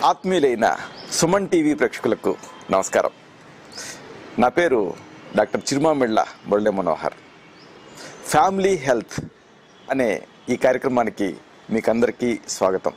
ఆత్మీయులైన Suman TV ప్రేక్షకులకు నమస్కారం నా పేరు doctor Chirumamilla Murali Manohar family health అనే ఈ కార్యక్రమానికి మీకందరికీ స్వాగతం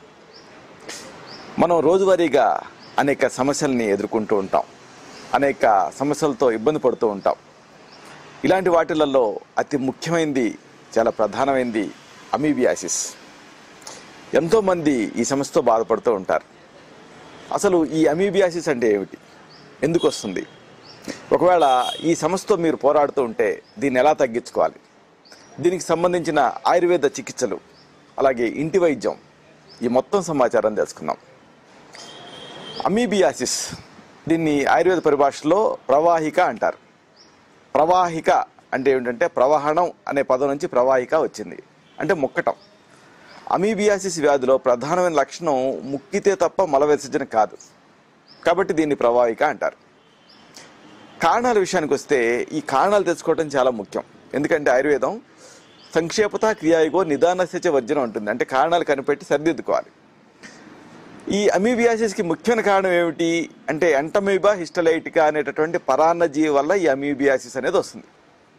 మనం రోజువారీగా అనేక సమస్యల్ని ఎదుర్కొంటూ ఉంటాం అనేక సమస్యలతో ఇబ్బంది పడుతూ ఉంటాం ఇలాంటి వాటిలలో అతి ముఖ్యమైనది చాలా ప్రధానమైనది అమీబియాసిస్ ఎంతోమంది ఈ సమస్యతో బాధపడుతూ ఉంటారు అసలు ఈ అమీబియాసిస్ అంటే ఏమిటి ఎందుకు వస్తుంది ఒకవేళ ఈ సమస్యతో మీరు పోరాడుతూ ఉంటే దీన్ని ఎలా తగ్గించుకోవాలి దీనికి సంబంధించిన ఆయుర్వేద చికిత్సలు అలాగే ఇంటి వైద్యం ఈ మొత్తం సమాచారం తెలుసుకుందాం అమీబియాసిస్ దీన్ని ఆయుర్వేద పరిభాషలో ప్రవాహిక అంటారు ప్రవాహిక అంటే ఏమిటంటే ప్రవహణం అనే పదం నుంచి ప్రవాహిక వచ్చింది అంటే ముక్కటం అమీబియాసిస్ వ్యాధిలో ప్రధానమైన లక్షణం ముక్కితే తప్ప మల విసర్జన కాదు కాబట్టి దీన్ని ప్రవాహిక అంటారు కారణాల విషయానికి వస్తే ఈ కారణాలు తెలుసుకోవడం చాలా ముఖ్యం ఎందుకంటే ఆయుర్వేదం సంక్షేపత క్రియాయుగో నిదానస్యచ వర్జనం ఉంటుంది అంటే కారణాలు కనిపెట్టి సరిదిద్దుకోవాలి ఈ అమీబియాసిస్కి ముఖ్యమైన కారణం ఏమిటి అంటే ఎంటమీబా హిస్టలైటికా అనేటటువంటి పరాన్నజీవి వల్ల ఈ అమీబియాసిస్ అనేది వస్తుంది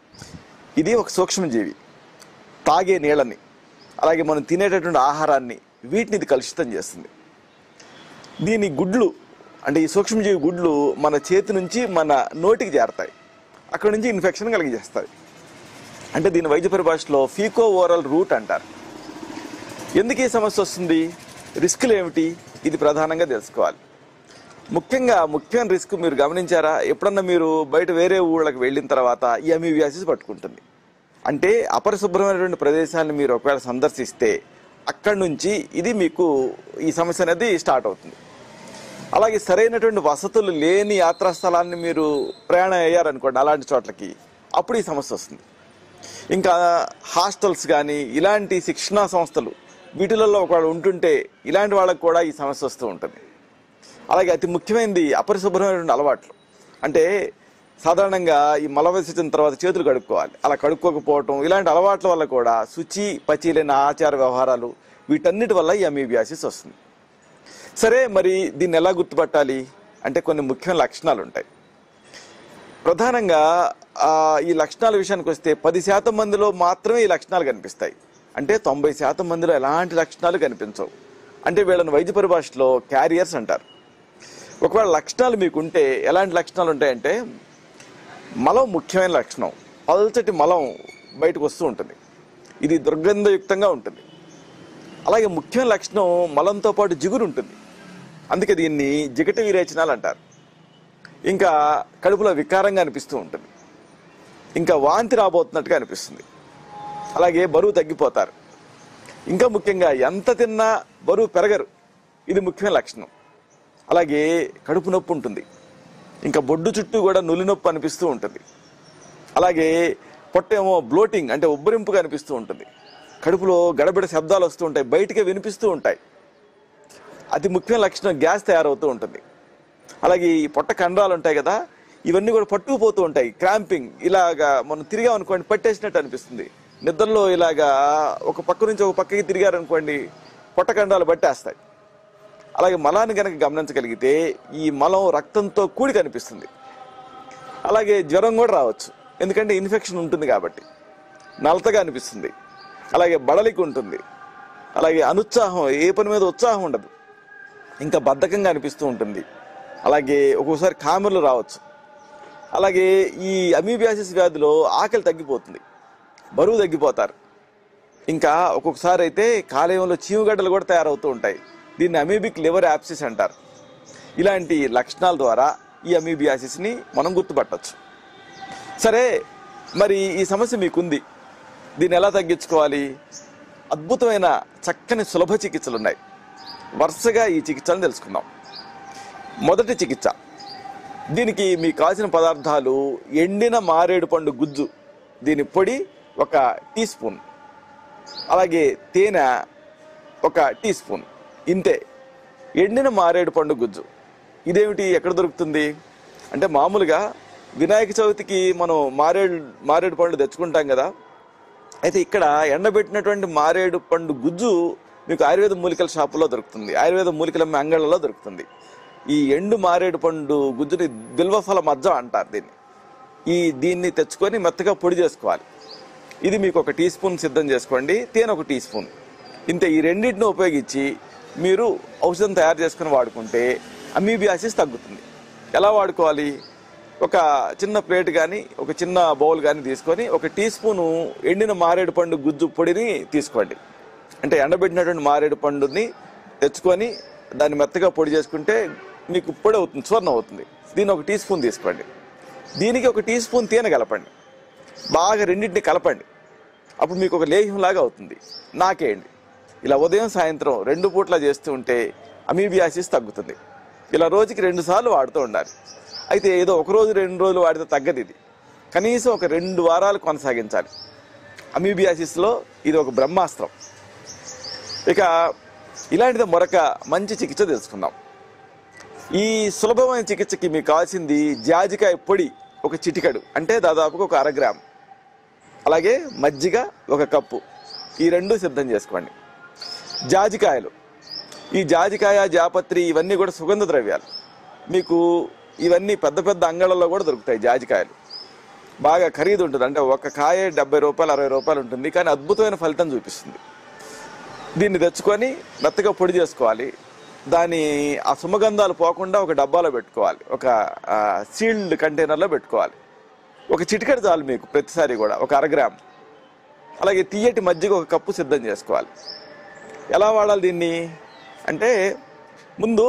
ఇది ఒక సూక్ష్మజీవి తాగే నీళ్ళని అలాగే మనం తినేటటువంటి ఆహారాన్ని వీటిని ఇది కలుషితం చేస్తుంది దీని గుడ్లు అంటే ఈ సూక్ష్మజీవి గుడ్లు మన చేతి నుంచి మన నోటికి చేరతాయి అక్కడ నుంచి ఇన్ఫెక్షన్ కలిగజేస్తాయి అంటే దీని వైద్య పరిభాషలో ఫీకో ఓరల్ రూట్ అంటారు ఎందుకు ఈ సమస్య వస్తుంది రిస్కులు ఏమిటి ఇది ప్రధానంగా తెలుసుకోవాలి ముఖ్యంగా ముఖ్యమైన రిస్క్ మీరు గమనించారా ఎప్పుడన్నా మీరు బయట వేరే ఊళ్ళకి వెళ్ళిన తర్వాత ఈ అమీబియాసిస్ పట్టుకుంటుంది అంటే అపరిశుభ్రమైనటువంటి ప్రదేశాలను మీరు ఒకవేళ సందర్శిస్తే అక్కడి నుంచి ఇది మీకు ఈ సమస్య అనేది స్టార్ట్ అవుతుంది అలాగే సరైనటువంటి వసతులు లేని యాత్రా స్థలాన్ని మీరు ప్రయాణం అయ్యారనుకోండి అలాంటి చోట్లకి అప్పుడు ఈ సమస్య వస్తుంది ఇంకా హాస్టల్స్ కానీ ఇలాంటి శిక్షణా సంస్థలు వీటిలలో ఒకవేళ ఉంటుంటే ఇలాంటి వాళ్ళకి కూడా ఈ సమస్య వస్తూ ఉంటుంది అలాగే అతి ముఖ్యమైనది అపరిశుభ్రమైనటువంటి అలవాట్లు అంటే సాధారణంగా ఈ మల విసర్జన తర్వాత చేతులు కడుక్కోవాలి అలా కడుక్కోకపోవటం ఇలాంటి అలవాట్ల వల్ల కూడా శుచి పచి లేని ఆచార వ్యవహారాలు వీటన్నిటి వల్ల ఈ అమీబియాసిస్ వస్తుంది సరే మరి దీన్ని ఎలా గుర్తుపట్టాలి అంటే కొన్ని ముఖ్యమైన లక్షణాలు ఉంటాయి ప్రధానంగా ఆ, ఈ లక్షణాల విషయానికి వస్తే పది శాతం మందిలో మాత్రమే ఈ లక్షణాలు కనిపిస్తాయి అంటే తొంభై శాతం మందిలో ఎలాంటి లక్షణాలు కనిపించవు అంటే వీళ్ళని వైద్య పరిభాషలో క్యారియర్స్ అంటారు ఒకవేళ లక్షణాలు మీకుంటే ఎలాంటి లక్షణాలు ఉంటాయంటే మలం ముఖ్యమైన లక్షణం పల్చటి మలం బయటకు వస్తూ ఉంటుంది ఇది దుర్గంధయుక్తంగా ఉంటుంది అలాగే ముఖ్యమైన లక్షణం మలంతో పాటు జిగురు ఉంటుంది అందుకే దీన్ని జిగట విరేచనాలు అంటారు ఇంకా కడుపులో వికారంగా అనిపిస్తూ ఉంటుంది ఇంకా వాంతి రాబోతున్నట్టుగా అనిపిస్తుంది అలాగే బరువు తగ్గిపోతారు ఇంకా ముఖ్యంగా ఎంత తిన్నా బరువు పెరగరు ఇది ముఖ్యమైన లక్షణం అలాగే కడుపు నొప్పి ఉంటుంది ఇంకా బొడ్డు చుట్టూ కూడా నులి నొప్పి అనిపిస్తూ ఉంటుంది అలాగే పొట్టేమో బ్లోటింగ్ అంటే ఉబ్బరింపుగా అనిపిస్తూ ఉంటుంది కడుపులో గడబిడ శబ్దాలు వస్తూ ఉంటాయి బయటికే వినిపిస్తూ ఉంటాయి అతి ముఖ్యమైన లక్షణం గ్యాస్ తయారవుతూ ఉంటుంది అలాగే ఈ పొట్ట కండరాలు ఉంటాయి కదా ఇవన్నీ కూడా పట్టుకుపోతూ ఉంటాయి క్రాంపింగ్ ఇలాగా మనం తిరిగాం అనుకోండి పట్టేసినట్టు అనిపిస్తుంది నిద్రలో ఇలాగా ఒక పక్క నుంచి ఒక పక్కకి తిరిగారనుకోండి పొట్ట కండరాలు పట్టేస్తాయి అలాగే మలాన్ని కనుక గమనించగలిగితే ఈ మలం రక్తంతో కూడి కనిపిస్తుంది అలాగే జ్వరం కూడా రావచ్చు ఎందుకంటే ఇన్ఫెక్షన్ ఉంటుంది కాబట్టి నలతగా అనిపిస్తుంది అలాగే బడలికి ఉంటుంది అలాగే అనుత్సాహం ఏ పని మీద ఉత్సాహం ఉండదు ఇంకా బద్ధకంగా అనిపిస్తూ ఉంటుంది అలాగే ఒక్కోసారి కామెర్లు రావచ్చు అలాగే ఈ అమీబియాసిస్ వ్యాధిలో ఆకలి తగ్గిపోతుంది బరువు తగ్గిపోతారు ఇంకా ఒక్కొక్కసారి అయితే కాలేయంలో చీమగడ్డలు కూడా తయారవుతూ ఉంటాయి దీన్ని అమీబిక్ లివర్ యాప్సిస్ అంటారు ఇలాంటి లక్షణాల ద్వారా ఈ అమీబియాసిస్ని మనం గుర్తుపట్టవచ్చు సరే మరి ఈ సమస్య మీకుంది దీన్ని ఎలా తగ్గించుకోవాలి అద్భుతమైన చక్కని సులభ చికిత్సలు ఉన్నాయి వరుసగా ఈ చికిత్సలను తెలుసుకుందాం మొదటి చికిత్స దీనికి మీకు కావాల్సిన పదార్థాలు ఎండిన మారేడు పండు గుజ్జు దీని పొడి ఒక టీ స్పూన్ అలాగే తేనె ఒక టీ స్పూన్ ఇంతే ఎండిన మారేడు పండు గుజ్జు ఇదేమిటి ఎక్కడ దొరుకుతుంది అంటే మామూలుగా వినాయక చవితికి మనం మారేడు మారేడు పండు తెచ్చుకుంటాం కదా అయితే ఇక్కడ ఎండబెట్టినటువంటి మారేడు పండు గుజ్జు మీకు ఆయుర్వేద మూలికల షాపులో దొరుకుతుంది ఆయుర్వేద మూలికల అంగళ్ళలో దొరుకుతుంది ఈ ఎండు మారేడు పండు గుజ్జుని బిల్వఫల మజ్జం అంటారు దీన్ని ఈ దీన్ని తెచ్చుకొని మెత్తగా పొడి చేసుకోవాలి ఇది మీకు ఒక టీ స్పూన్ సిద్ధం చేసుకోండి తేనె ఒక టీ స్పూన్ ఇంతే ఈ రెండింటిని ఉపయోగించి మీరు ఔషధం తయారు చేసుకుని వాడుకుంటే అమీబియాసిస్ తగ్గుతుంది ఎలా వాడుకోవాలి ఒక చిన్న ప్లేట్ కానీ ఒక చిన్న బౌల్ కానీ తీసుకొని ఒక టీ స్పూను ఎండిన మారేడు పండు గుజ్జు పొడిని తీసుకోండి అంటే ఎండబెట్టినటువంటి మారేడు పండుని తెచ్చుకొని దాన్ని మెత్తగా పొడి చేసుకుంటే మీకు పొడి అవుతుంది చూర్ణం అవుతుంది దీన్ని ఒక టీ స్పూన్ తీసుకోండి దీనికి ఒక టీ స్పూన్ తేనె కలపండి బాగా రెండింటిని కలపండి అప్పుడు మీకు ఒక లేహ్యం లాగా అవుతుంది నాకేయండి ఇలా ఉదయం సాయంత్రం రెండు పూట్ల చేస్తూ ఉంటే అమీబియాసిస్ తగ్గుతుంది ఇలా రోజుకి రెండు సార్లు వాడుతూ ఉండాలి అయితే ఏదో ఒక రోజు రెండు రోజులు వాడితే తగ్గదు ఇది కనీసం ఒక రెండు వారాలు కొనసాగించాలి అమీబియాసిస్లో ఇది ఒక బ్రహ్మాస్త్రం ఇక ఇలాంటిది మరొక మంచి చికిత్స తెలుసుకుందాం ఈ సులభమైన చికిత్సకి మీకు కావాల్సింది జాజికాయ పొడి ఒక చిటికడు అంటే దాదాపుగా ఒక అర గ్రామ్ అలాగే మజ్జిగ ఒక కప్పు ఈ రెండు సిద్ధం చేసుకోండి జాజికాయలు ఈ జాజికాయ జాపత్రి ఇవన్నీ కూడా సుగంధ ద్రవ్యాలు మీకు ఇవన్నీ పెద్ద పెద్ద అంగళ్ళలో కూడా దొరుకుతాయి జాజికాయలు బాగా ఖరీదు ఉంటుంది అంటే ఒక కాయ డెబ్బై రూపాయలు అరవై రూపాయలు ఉంటుంది కానీ అద్భుతమైన ఫలితం చూపిస్తుంది దీన్ని తెచ్చుకొని మెత్తగా పొడి చేసుకోవాలి దాని ఆ సుమగంధాలు పోకుండా ఒక డబ్బాలో పెట్టుకోవాలి ఒక సీల్డ్ కంటైనర్లో పెట్టుకోవాలి ఒక చిటికెడు చాలు మీకు ప్రతిసారి కూడా ఒక అరగ్రామ్ అలాగే తీయటి మజ్జిగ ఒక కప్పు సిద్ధం చేసుకోవాలి ఎలా వాడాలి దీన్ని అంటే ముందు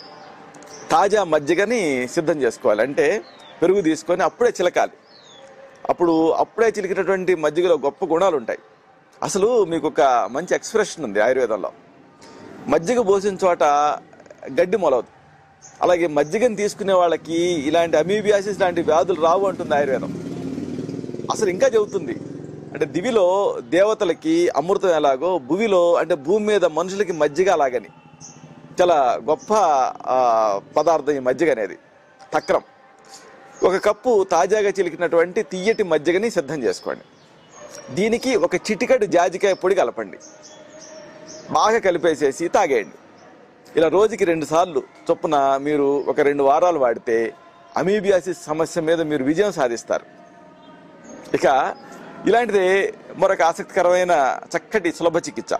తాజా మజ్జిగని సిద్ధం చేసుకోవాలి అంటే పెరుగు తీసుకొని అప్పుడే చిలకాలి అప్పుడు అప్పుడే చిలికినటువంటి మజ్జిగలో గొప్ప గుణాలు ఉంటాయి అసలు మీకు ఒక మంచి ఎక్స్ప్రెషన్ ఉంది ఆయుర్వేదంలో మజ్జిగ పోసిన చోట గడ్డి మొలవదు అలాగే మజ్జిగని తీసుకునే వాళ్ళకి ఇలాంటి అమీబియాసిస్ లాంటి వ్యాధులు రావు అంటుంది ఆయుర్వేదం అసలు ఇంకా చెబుతుంది అంటే దివిలో దేవతలకి అమృతం ఎలాగో భూమిలో అంటే భూమి మీద మనుషులకి మజ్జిగ అలాగని చాలా గొప్ప ఆ, పదార్థం ఈ మజ్జిగ అనేది తక్రం ఒక కప్పు తాజాగా చిలికినటువంటి తీయటి మజ్జిగని సిద్ధం చేసుకోండి దీనికి ఒక చిటికెడు జాజికాయ పొడి కలపండి బాగా కలిపేసేసి తాగేయండి ఇలా రోజుకి రెండు సార్లు చొప్పున మీరు ఒక రెండు వారాలు వాడితే అమీబియాసిస్ సమస్య మీద మీరు విజయం సాధిస్తారు ఇక ఇలాంటిదే మరొక ఆసక్తికరమైన చక్కటి సులభ చికిత్స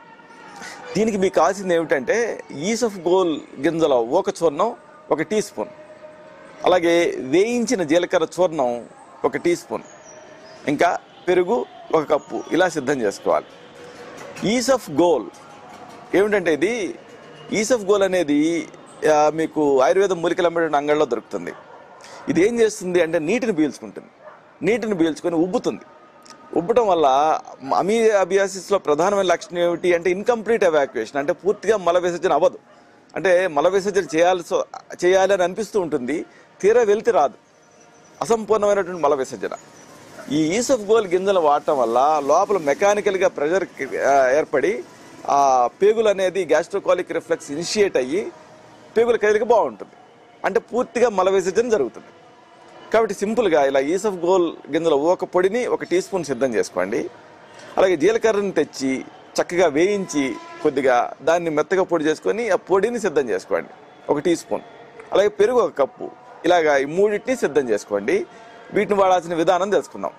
దీనికి మీకు కావాల్సింది ఏమిటంటే ఈస్ ఆఫ్ గోల్ గింజల ఓక చూర్ణం ఒక టీ స్పూన్ అలాగే వేయించిన జీలకర్ర చూర్ణం ఒక టీ స్పూన్ ఇంకా పెరుగు ఒక కప్పు ఇలా సిద్ధం చేసుకోవాలి ఈస్ ఆఫ్ గోల్ ఏమిటంటే ఇది ఈస్ ఆఫ్ గోల్ అనేది ఆ, మీకు ఆయుర్వేదం మూలికలు అమ్మేటువంటి అంగళ్ళలో దొరుకుతుంది ఇది ఏం చేస్తుంది అంటే నీటిని పీల్చుకుంటుంది నీటిని పీల్చుకొని ఉబ్బుతుంది ఉబ్బటం వల్ల అమీ అబియాసిస్లో ప్రధానమైన లక్షణం ఏమిటి అంటే ఇన్కంప్లీట్ ఎవాక్యుయేషన్ అంటే పూర్తిగా మల విసర్జన అవ్వదు అంటే మల విసర్జన చేయాల్సి చేయాలి అని అనిపిస్తూ ఉంటుంది తీరా వెళ్తే రాదు అసంపూర్ణమైనటువంటి మల విసర్జన ఈ ఈసఫ్ గోల్ గింజలు వాడటం వల్ల లోపల మెకానికల్గా ప్రెషర్ ఏర్పడి ఆ పేగులు అనేది గ్యాస్ట్రోకాలిక్ రిఫ్లెక్స్ ఇనిషియేట్ అయ్యి పేగుల కదలిక బాగుంటుంది అంటే పూర్తిగా మల విసర్జన జరుగుతుంది కాబట్టి సింపుల్గా ఇలా ఈసఫ్ గోల్ గింజల ఒక పొడిని ఒక టీ స్పూన్ సిద్ధం చేసుకోండి అలాగే జీలకర్రని తెచ్చి చక్కగా వేయించి కొద్దిగా దాన్ని మెత్తగా పొడి చేసుకొని ఆ పొడిని సిద్ధం చేసుకోండి ఒక టీ స్పూన్ అలాగే పెరుగు ఒక కప్పు ఇలాగా ఈ మూడింటిని సిద్ధం చేసుకోండి వీటిని వాడాల్సిన విధానం తెలుసుకుందాం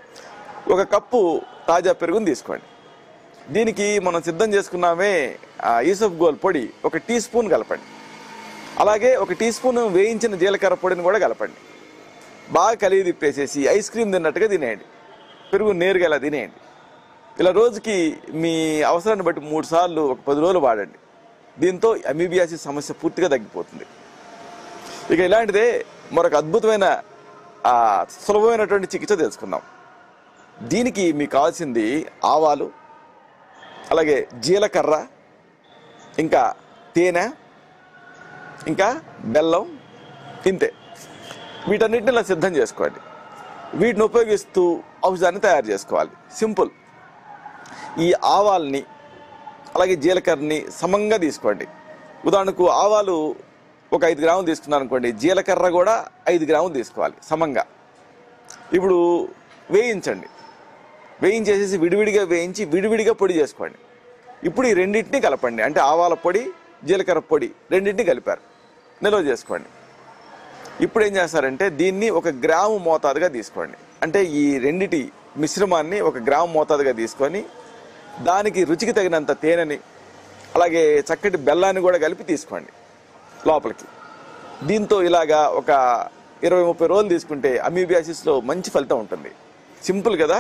ఒక కప్పు తాజా పెరుగుని తీసుకోండి దీనికి మనం సిద్ధం చేసుకున్నామే ఆ ఈసఫ్ గోల్ పొడి ఒక టీ స్పూన్ కలపండి అలాగే ఒక టీ స్పూన్ వేయించిన జీలకర్ర పొడిని కూడా కలపండి బాగా కలిగి తిప్పేసేసి ఐస్ క్రీమ్ తిన్నట్టుగా తినేయండి పెరుగు నేరుగా ఇలా తినేయండి ఇలా రోజుకి మీ అవసరాన్ని బట్టి మూడు సార్లు ఒక పది రోజులు వాడండి దీంతో అమీబియాసిస్ సమస్య పూర్తిగా తగ్గిపోతుంది ఇక ఇలాంటిదే మరొక అద్భుతమైన ఆ, సులభమైనటువంటి చికిత్స తెలుసుకుందాం దీనికి మీకు కావాల్సింది ఆవాలు అలాగే జీలకర్ర ఇంకా తేనె ఇంకా బెల్లం ఇంతే వీటన్నిటిని ఇలా సిద్ధం చేసుకోండి వీటిని ఉపయోగిస్తూ ఔషధాన్ని తయారు చేసుకోవాలి సింపుల్ ఈ ఆవాల్ని అలాగే జీలకర్రని సమంగా తీసుకోండి ఉదాహరణకు ఆవాలు ఒక ఐదు గ్రాములు తీసుకున్నాను అనుకోండి జీలకర్ర కూడా ఐదు గ్రాములు తీసుకోవాలి సమంగా ఇప్పుడు వేయించండి వేయించేసేసి విడివిడిగా వేయించి విడివిడిగా పొడి చేసుకోండి ఇప్పుడు ఈ రెండింటిని కలపండి అంటే ఆవాల పొడి జీలకర్ర పొడి రెండింటిని కలిపారు నిల్వ చేసుకోండి ఇప్పుడు ఏం చేస్తారంటే దీన్ని ఒక గ్రాము మోతాదుగా తీసుకోండి అంటే ఈ రెండిటి మిశ్రమాన్ని ఒక గ్రాము మోతాదుగా తీసుకొని దానికి రుచికి తగినంత తేనెని అలాగే చక్కటి బెల్లాన్ని కూడా కలిపి తీసుకోండి లోపలికి దీంతో ఇలాగా ఒక ఇరవై ముప్పై రోజులు తీసుకుంటే అమీబియాసిస్లో మంచి ఫలితం ఉంటుంది సింపుల్ కదా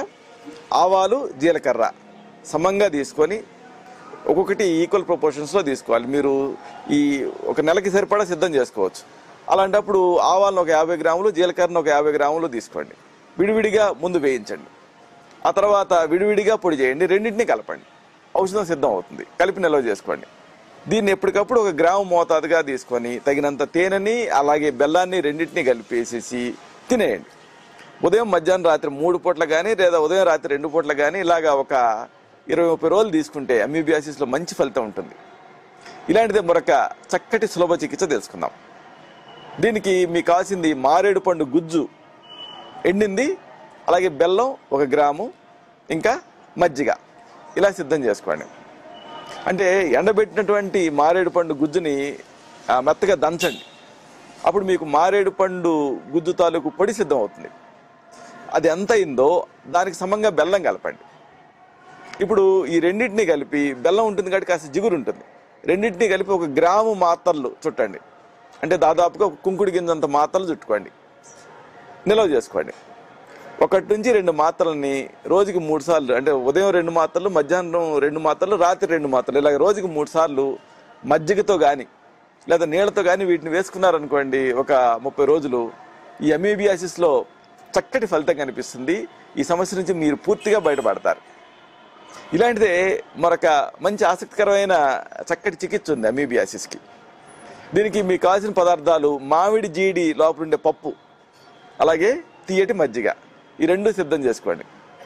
ఆవాలు జీలకర్ర సమంగా తీసుకొని ఒక్కొక్కటి ఈక్వల్ ప్రపోర్షన్స్లో తీసుకోవాలి మీరు ఈ ఒక నెలకి సరిపడా సిద్ధం చేసుకోవచ్చు అలాంటప్పుడు ఆవాలను ఒక యాభై గ్రాములు జీలకర్రను ఒక యాభై గ్రాములు తీసుకోండి విడివిడిగా ముందు వేయించండి ఆ తర్వాత విడివిడిగా పొడి చేయండి రెండింటిని కలపండి ఔషధం సిద్ధం అవుతుంది కలిపి నిల్వ చేసుకోండి దీన్ని ఎప్పటికప్పుడు ఒక గ్రాము మోతాదుగా తీసుకొని తగినంత తేనెని అలాగే బెల్లాన్ని రెండింటిని కలిపేసేసి తినేయండి ఉదయం మధ్యాహ్నం రాత్రి మూడు పూట్ల కానీ లేదా ఉదయం రాత్రి రెండు పూట్ల కానీ ఇలాగా ఒక ఇరవై ముప్పై రోజులు తీసుకుంటే అమీబియాసిస్లో మంచి ఫలితం ఉంటుంది ఇలాంటిదే మరొక చక్కటి సులభ చికిత్స తెలుసుకుందాం దీనికి మీకు కావాల్సింది మారేడు పండు గుజ్జు ఎండింది అలాగే బెల్లం ఒక గ్రాము ఇంకా మజ్జిగ ఇలా సిద్ధం చేసుకోండి అంటే ఎండబెట్టినటువంటి మారేడు పండు గుజ్జుని ఆ, మెత్తగా దంచండి అప్పుడు మీకు మారేడు పండు గుజ్జు తాలూకు పొడి సిద్ధం అవుతుంది అది ఎంత అయిందో దానికి సమంగా బెల్లం కలపండి ఇప్పుడు ఈ రెండింటిని కలిపి బెల్లం ఉంటుంది కాబట్టి కాస్త జిగురు ఉంటుంది రెండింటిని కలిపి ఒక గ్రాము మాత్రలు చుట్టండి అంటే దాదాపుగా ఒక కుంకుడు గింజంత మాత్రలు చుట్టుకోండి నిల్వ చేసుకోండి ఒకటి నుంచి రెండు మాత్రలని రోజుకి మూడు సార్లు అంటే ఉదయం రెండు మాత్రలు మధ్యాహ్నం రెండు మాత్రలు రాత్రి రెండు మాత్రలు ఇలాగ రోజుకి మూడు సార్లు మజ్జిగతో కానీ లేదా నీళ్ళతో కానీ వీటిని వేసుకున్నారనుకోండి ఒక ముప్పై రోజులు ఈ అమీబియాసిస్లో చక్కటి ఫలితం కనిపిస్తుంది ఈ సమస్య నుంచి మీరు పూర్తిగా బయటపడతారు ఇలాంటిదే మరొక మంచి ఆసక్తికరమైన చక్కటి చికిత్స ఉంది అమీబియాసిస్కి దీనికి మీకు కావాల్సిన పదార్థాలు మామిడి జీడి లోపల ఉండే పప్పు అలాగే తీయటి మజ్జిగ ఈ రెండు సిద్ధం చేసుకోండి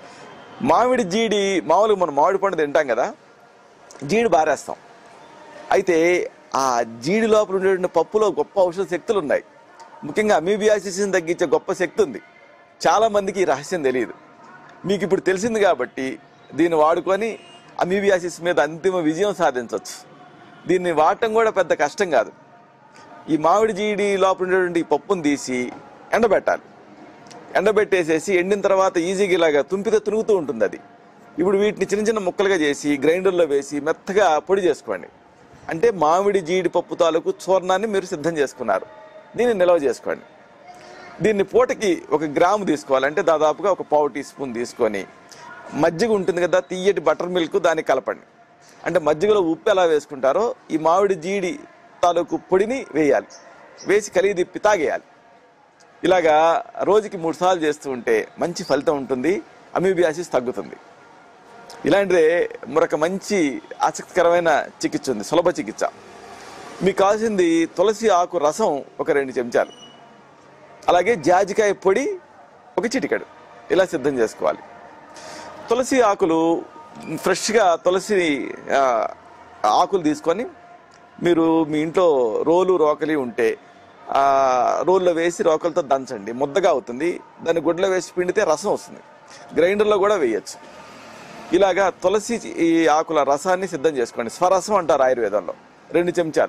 మామిడి జీడి మామూలుగా మనం మామిడి పండు తింటాం కదా జీడి బారేస్తాం అయితే ఆ జీడి లోపల ఉండేటువంటి పప్పులో గొప్ప ఔషధ శక్తులు ఉన్నాయి ముఖ్యంగా అమీబియాసిస్ని తగ్గించే గొప్ప శక్తి ఉంది చాలా మందికి ఈ రహస్యం తెలియదు మీకు ఇప్పుడు తెలిసింది కాబట్టి దీన్ని వాడుకొని అమీబియాసిస్ మీద అంతిమ విజయం సాధించవచ్చు దీన్ని వాడటం కూడా పెద్ద కష్టం కాదు ఈ మామిడి జీడి లోపల ఉండేటువంటి ఈ పప్పును తీసి ఎండబెట్టాలి ఎండబెట్టేసేసి ఎండిన తర్వాత ఈజీగా ఇలాగా తుంపితో తునుగుతూ ఉంటుంది అది ఇప్పుడు వీటిని చిన్న చిన్న ముక్కలుగా చేసి గ్రైండర్లో వేసి మెత్తగా పొడి చేసుకోండి అంటే మామిడి జీడి పప్పు తాలూకు చూర్ణాన్ని మీరు సిద్ధం చేసుకున్నారు దీన్ని నిల్వ చేసుకోండి దీన్ని పూటకి ఒక గ్రాము తీసుకోవాలంటే దాదాపుగా ఒక పావు టీ స్పూన్ తీసుకొని మజ్జిగ ఉంటుంది కదా తీయటి బటర్ మిల్క్ దాన్ని కలపండి అంటే మజ్జిగలో ఉప్పు ఎలా వేసుకుంటారో ఈ మామిడి జీడి తాలూకు పొడిని వేయాలి వేసి కలిగి తిప్పి తాగేయాలి ఇలాగా రోజుకి మూడు సార్లు చేస్తూ ఉంటే మంచి ఫలితం ఉంటుంది అమీబియాసిస్ తగ్గుతుంది ఇలాంటిదే మరొక మంచి ఆసక్తికరమైన చికిత్స ఉంది సులభ చికిత్స మీకు కావాల్సింది తులసి ఆకు రసం ఒక రెండు చెంచాలు అలాగే జాజికాయ పొడి ఒక చిటికెడు ఇలా సిద్ధం చేసుకోవాలి తులసి ఆకులు ఫ్రెష్గా తులసి ఆ, ఆకులు తీసుకొని మీరు మీ ఇంట్లో రోలు రోకలి ఉంటే ఆ రోల్లో వేసి రోకలతో దంచండి ముద్దగా అవుతుంది దాన్ని గుడ్లో వేసి పిండితే రసం వస్తుంది గ్రైండర్లో కూడా వేయచ్చు ఇలాగా తులసి ఈ ఆకుల రసాన్ని సిద్ధం చేసుకోండి స్వరసం అంటారు ఆయుర్వేదంలో రెండు చెంచాలు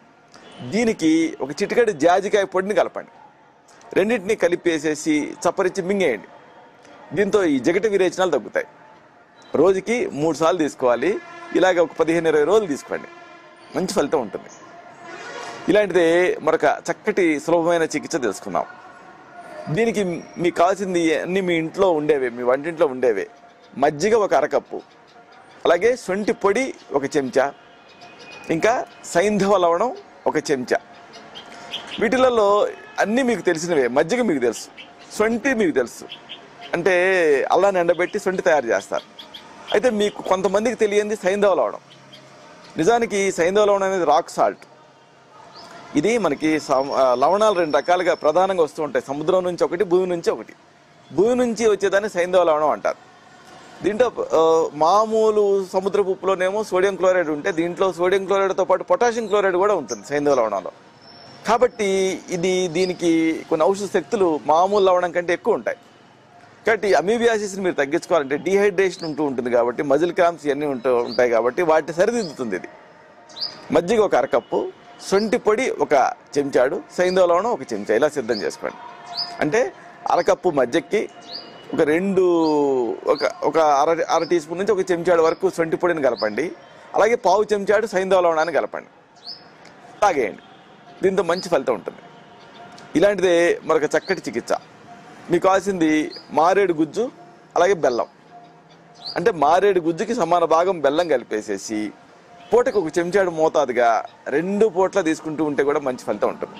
దీనికి ఒక చిటికెడు జాజికాయ పొడిని కలపండి రెండింటిని కలిపేసేసి చప్పరించి మింగేయండి దీంతో ఈ జగటి విరేచనాలు తగ్గుతాయి రోజుకి మూడు సార్లు తీసుకోవాలి ఇలాగ ఒక పదిహేను ఇరవై రోజులు తీసుకోండి మంచి ఫలితం ఉంటుంది ఇలాంటిదే మరొక చక్కటి సులభమైన చికిత్స తెలుసుకుందాం దీనికి మీకు కావాల్సింది అన్ని మీ ఇంట్లో ఉండేవే మీ వంటింట్లో ఉండేవే మజ్జిగ ఒక అరకప్పు అలాగే శొంఠి పొడి ఒక చెంచా ఇంకా సైంధవ లవణం ఒక చెంచా వీటిలలో అన్నీ మీకు తెలిసినవే మజ్జిగ మీకు తెలుసు సొంటి మీకు తెలుసు అంటే అల్లాన్ని ఎండబెట్టి సొంటి తయారు చేస్తారు అయితే మీకు కొంతమందికి తెలియంది సైంధవ లవణం నిజానికి సైంధవ లవణం అనేది రాక్ సాల్ట్ ఇది మనకి సమ- ఆ, లవణాలు రెండు రకాలుగా ప్రధానంగా వస్తూ ఉంటాయి సముద్రం నుంచి ఒకటి భూమి నుంచి ఒకటి భూమి నుంచి వచ్చేదాన్ని సైంధవ లవణం అంటారు దీంట్లో ఆ, మామూలు సముద్రపు ఉప్పులోనేమో సోడియం క్లోరైడ్ ఉంటే దీంట్లో సోడియం క్లోరైడ్తో పాటు పొటాషియం క్లోరైడ్ కూడా ఉంటుంది సైంధవ లవణంలో కాబట్టి ఇది దీనికి కొన్ని ఔషధ శక్తులు మామూలు లవణం కంటే ఎక్కువ ఉంటాయి కాబట్టి అమీబియాసిస్ని మీరు తగ్గించుకోవాలంటే డీహైడ్రేషన్ ఉంటూ ఉంటుంది కాబట్టి మజిల్ క్రాంప్స్ ఇవన్నీ ఉంటూ ఉంటాయి కాబట్టి వాటిని సరిదిద్దుతుంది ఇది మజ్జిగ ఒక అరకప్పు సొంటి పొడి ఒక చెంచాడు సైంధవలవణం ఒక చెంచా ఇలా సిద్ధం చేసుకోండి అంటే అరకప్పు మజ్జిగకి ఒక రెండు ఒక ఒక అర అర టీ స్పూన్ నుంచి ఒక చెంచాడు వరకు సొంటి పొడిని కలపండి అలాగే పావు చెంచాడు సైంధవలవణాన్ని కలపండి తాగేయండి దీంతో మంచి ఫలితం ఉంటుంది ఇలాంటిదే మరొక చక్కటి చికిత్స మీకు కావాల్సింది మారేడు గుజ్జు అలాగే బెల్లం అంటే మారేడు గుజ్జుకి సమాన భాగం బెల్లం కలిపేసేసి పూటకు ఒక చెంచాడు మోతాదుగా రెండు పూట్ల తీసుకుంటూ ఉంటే కూడా మంచి ఫలితం ఉంటుంది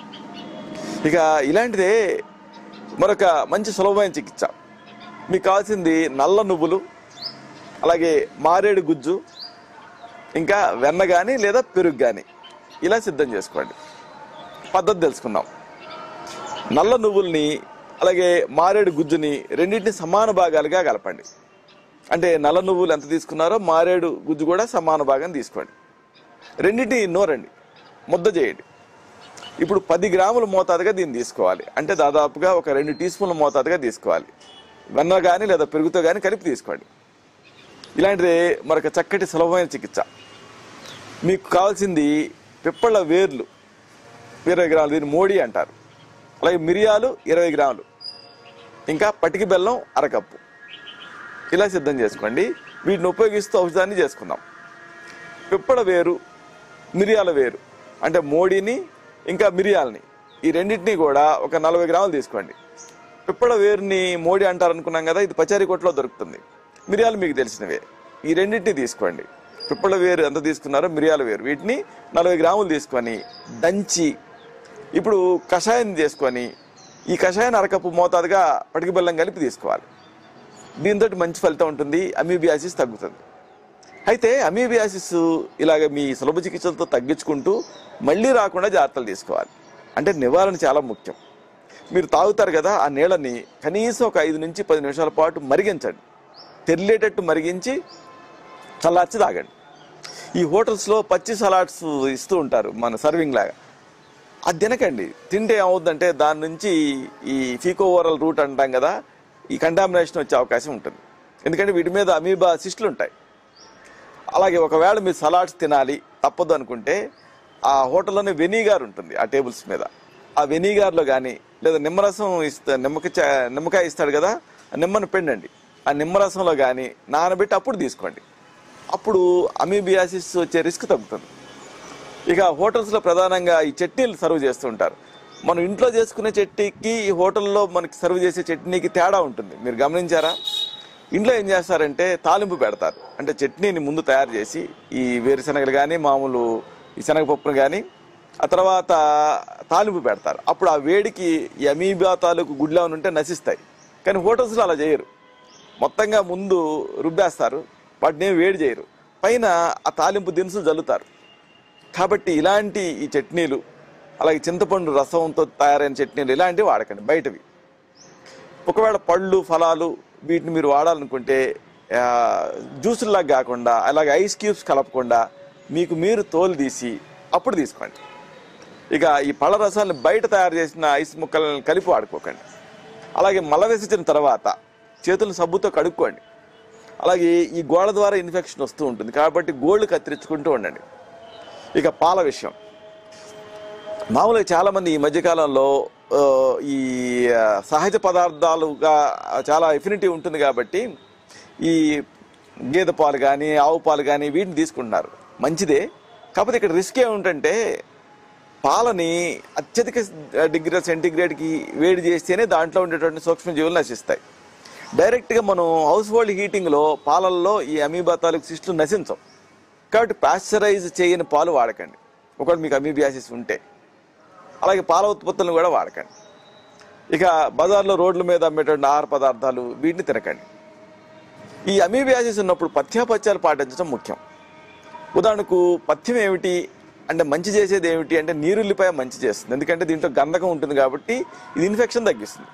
ఇక ఇలాంటిదే మరొక మంచి సులభమైన చికిత్స మీకు కావాల్సింది నల్ల నువ్వులు అలాగే మారేడు గుజ్జు ఇంకా వెన్న కానీ లేదా పెరుగు కానీ ఇలా సిద్ధం చేసుకోండి పద్ధతి తెలుసుకుందాం నల్ల నువ్వుల్ని అలాగే మారేడు గుజ్జుని రెండింటిని సమాన భాగాలుగా కలపండి అంటే నల్ల నువ్వులు ఎంత తీసుకున్నారో మారేడు గుజ్జు కూడా సమాన భాగం తీసుకోండి రెండింటిని నూరండి ముద్ద చేయండి ఇప్పుడు పది గ్రాముల మోతాదుగా దీన్ని తీసుకోవాలి అంటే దాదాపుగా ఒక రెండు టీ స్పూన్ల మోతాదుగా తీసుకోవాలి వెన్న కానీ లేదా పెరుగుతో కానీ కలిపి తీసుకోండి ఇలాంటిదే మరొక చక్కటి సులభమైన చికిత్స మీకు కావాల్సింది పిప్పళ్ళ వేర్లు ఇరవై గ్రాములు దీన్ని మోడీ అంటారు అలాగే మిరియాలు ఇరవై గ్రాములు ఇంకా పటికి బెల్లం అరకప్పు ఇలా సిద్ధం చేసుకోండి వీటిని ఉపయోగిస్తూ ఔషధాన్ని చేసుకుందాం పిప్పల వేరు మిరియాల వేరు అంటే మోడీని ఇంకా మిరియాలని ఈ రెండింటినీ కూడా ఒక నలభై గ్రాములు తీసుకోండి పిప్పల వేరుని మోడీ అంటారు అనుకున్నాం కదా ఇది పచారీ కొట్లో దొరుకుతుంది మిరియాలు మీకు తెలిసినవే ఈ రెండింటిని తీసుకోండి పిప్పల వేరు ఎంత తీసుకున్నారో మిరియాల వేరు వీటిని నలభై గ్రాములు తీసుకొని దంచి ఇప్పుడు కషాయం చేసుకొని ఈ కషాయాన్ని అరకప్పు మోతాదుగా పటికి బెల్లం కలిపి తీసుకోవాలి దీంతో మంచి ఫలితం ఉంటుంది అమీబియాసిస్ తగ్గుతుంది అయితే అమీబియాసిస్ ఇలాగ మీ సులభ చికిత్సలతో తగ్గించుకుంటూ మళ్ళీ రాకుండా జాగ్రత్తలు తీసుకోవాలి అంటే నివారణ చాలా ముఖ్యం మీరు తాగుతారు కదా ఆ నీళ్ళని కనీసం ఒక ఐదు నుంచి పది నిమిషాల పాటు మరిగించండి తెరిలేటట్టు మరిగించి చల్లార్చి తాగండి ఈ హోటల్స్లో పచ్చి సలాడ్స్ ఇస్తూ ఉంటారు మన సర్వింగ్ లాగా అది తినకండి తింటే ఏమవుద్దంటే దాని నుంచి ఈ ఫీకో ఓరల్ రూట్ అంటాం కదా ఈ కంటామినేషన్ వచ్చే అవకాశం ఉంటుంది ఎందుకంటే వీటి మీద అమీబా సిస్టులు ఉంటాయి అలాగే ఒకవేళ మీరు సలాడ్స్ తినాలి తప్పదు అనుకుంటే ఆ హోటల్లోనే వెనిగార్ ఉంటుంది ఆ టేబుల్స్ మీద ఆ వెనిగార్లో కానీ లేదా నిమ్మరసం ఇస్తా నిమ్మకాయ నిమ్మకాయ ఇస్తాడు కదా ఆ నిమ్మను పిండండి ఆ నిమ్మరసంలో కానీ నానబెట్టి అప్పుడు తీసుకోండి అప్పుడు అమీబియాసిస్ వచ్చే రిస్క్ తగ్గుతుంది ఇక హోటల్స్లో ప్రధానంగా ఈ చట్నీలు సర్వ్ చేస్తుంటారు మనం ఇంట్లో చేసుకునే చట్నీకి ఈ హోటల్లో మనకి సర్వ్ చేసే చట్నీకి తేడా ఉంటుంది మీరు గమనించారా ఇంట్లో ఏం చేస్తారంటే తాలింపు పెడతారు అంటే చట్నీని ముందు తయారు చేసి ఈ వేరుశనగలు కానీ మామూలు ఈ శనగపప్పును కానీ ఆ తర్వాత తాలింపు పెడతారు అప్పుడు ఆ వేడికి ఈ అమీబా తాలూకు గుడ్లు ఏమైనా ఉంటే నశిస్తాయి కానీ హోటల్స్లో అలా చేయరు మొత్తంగా ముందు రుబ్బేస్తారు వాటిని ఏమి వేడి చేయరు పైన ఆ తాలింపు దినుసులు జల్లుతారు కాబట్టి ఇలాంటి ఈ చట్నీలు అలాగే చింతపండు రసంతో తయారైన చట్నీలు ఇలాంటివి వాడకండి బయటవి ఒకవేళ పళ్ళు ఫలాలు వీటిని మీరు వాడాలనుకుంటే ఆ, జ్యూసుల్లాగా కాకుండా అలాగే ఐస్ క్యూబ్స్ కలపకుండా మీకు మీరు తోలు తీసి అప్పుడు తీసుకోండి ఇక ఈ పళ్ళ రసాలను బయట తయారు చేసిన ఐస్ ముక్కలను కలిపి వాడుకోకండి అలాగే మల విసర్జన తర్వాత చేతులు సబ్బుతో కడుక్కోండి అలాగే ఈ గోడ ద్వారా ఇన్ఫెక్షన్ వస్తూ ఉంటుంది కాబట్టి గోళ్ళు కత్తిరించుకుంటూ ఉండండి ఇక పాల విషయం మామూలుగా చాలామంది ఈ మధ్యకాలంలో ఆ, ఈ ఆ, సహజ పదార్థాలుగా చాలా ఎఫినిటీ ఉంటుంది కాబట్టి ఈ గేదె పాలు కానీ ఆవు పాలు కానీ వీటిని తీసుకుంటున్నారు మంచిదే కాకపోతే ఇక్కడ రిస్క్ ఏమిటంటే పాలని అత్యధిక డిగ్రీ సెంటిగ్రేడ్కి వేడి చేస్తేనే దాంట్లో ఉండేటువంటి సూక్ష్మజీవులు నశిస్తాయి డైరెక్ట్గా మనం హౌస్ హోల్డ్ హీటింగ్లో పాలల్లో ఈ అమీబా తాలూకు సిస్టులు నశించం కాబట్టి పాశ్చరైజ్ చేయని పాలు వాడకండి ఒకవేళ మీకు అమీబియాసిస్ ఉంటే అలాగే పాల ఉత్పత్తులను కూడా వాడకండి ఇక బజార్లో రోడ్ల మీద అమ్మేటువంటి ఆహార పదార్థాలు వీటిని తినకండి ఈ అమీబియాసిస్ ఉన్నప్పుడు పథ్యాపత్యాలు పాటించడం ముఖ్యం ఉదాహరణకు పథ్యం ఏమిటి అంటే మంచి చేసేది ఏమిటి అంటే నీరుల్లిపాయ మంచి చేస్తుంది ఎందుకంటే దీంట్లో గంధకం ఉంటుంది కాబట్టి ఇది ఇన్ఫెక్షన్ తగ్గిస్తుంది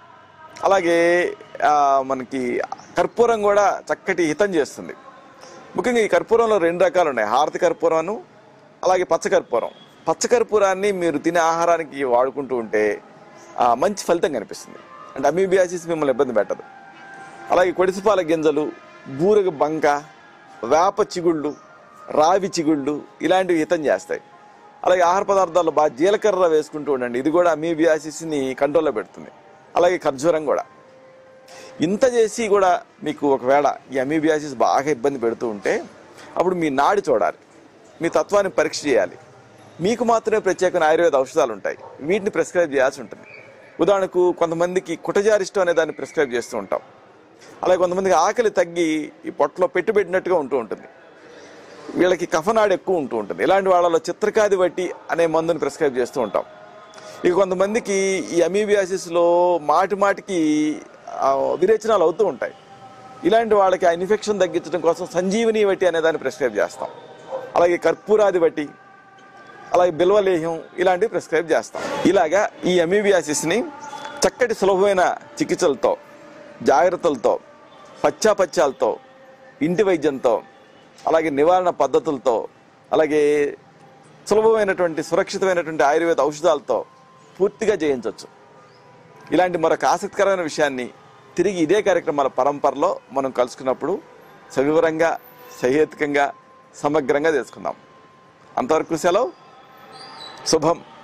అలాగే ఆ, మనకి కర్పూరం కూడా చక్కటి హితం చేస్తుంది ముఖ్యంగా ఈ కర్పూరంలో రెండు రకాలు ఉన్నాయి హారతి కర్పూరము అలాగే పచ్చ కర్పూరం పచ్చ కర్పూరాన్ని మీరు తినే ఆహారానికి వాడుకుంటూ ఉంటే ఆ, మంచి ఫలితం కనిపిస్తుంది అంటే అమీబియాసిస్ మిమ్మల్ని ఇబ్బంది పెట్టదు అలాగే కొడిసిపాల గింజలు బూరగ బంక వేప చిగుళ్ళు రావి చిగుళ్ళు ఇలాంటివి హితం చేస్తాయి అలాగే ఆహార పదార్థాల్లో బాగా జీలకర్ర వేసుకుంటూ ఉండండి ఇది కూడా అమీబియాసిస్ని కంట్రోల్లో పెడుతుంది అలాగే ఖర్జూరం కూడా ఇంత చేసి కూడా మీకు ఒకవేళ ఈ అమీబియాసిస్ బాగా ఇబ్బంది పెడుతూ ఉంటే అప్పుడు మీ నాడి చూడాలి మీ తత్వాన్ని పరీక్ష చేయాలి మీకు మాత్రమే ప్రత్యేకమైన ఆయుర్వేద ఔషధాలు ఉంటాయి వీటిని ప్రిస్క్రైబ్ చేయాల్సి ఉంటుంది ఉదాహరణకు కొంతమందికి కుటజారిష్టం అనే దాన్ని ప్రిస్క్రైబ్ చేస్తూ ఉంటాం అలాగే కొంతమందికి ఆకలి తగ్గి ఈ పొట్టలో పెట్టుబెట్టినట్టుగా ఉంటూ ఉంటుంది వీళ్ళకి కఫనాడు ఎక్కువ ఉంటూ ఉంటుంది ఇలాంటి వాళ్ళలో చిత్రకాది వట్టి అనే మందుని ప్రిస్క్రైబ్ చేస్తూ ఉంటాం ఇక కొంతమందికి ఈ అమీబియాసిస్లో మాటి మాటికి ఆ, విరేచనాలు అవుతూ ఉంటాయి ఇలాంటి వాళ్ళకి ఆ ఇన్ఫెక్షన్ తగ్గించడం కోసం సంజీవని వట్టి అనే దాన్ని ప్రిస్క్రైబ్ చేస్తాం అలాగే కర్పూరాది వట్టి అలాగే బిల్వలేహ్యం ఇలాంటివి ప్రిస్క్రైబ్ చేస్తాం ఇలాగా ఈ అమీబియాసిస్ని చక్కటి సులభమైన చికిత్సలతో జాగ్రత్తలతో పచ్చాపచ్చాలతో ఇంటి వైద్యంతో అలాగే నివారణ పద్ధతులతో అలాగే సులభమైనటువంటి సురక్షితమైనటువంటి ఆయుర్వేద ఔషధాలతో పూర్తిగా జయించవచ్చు ఇలాంటి మరొక ఆసక్తికరమైన విషయాన్ని తిరిగి ఇదే కార్యక్రమాల పరంపరలో మనం కలుసుకున్నప్పుడు సవివరంగా సహేతుకంగా సమగ్రంగా తెలుసుకుందాం అంతవరకు సెలవు శుభం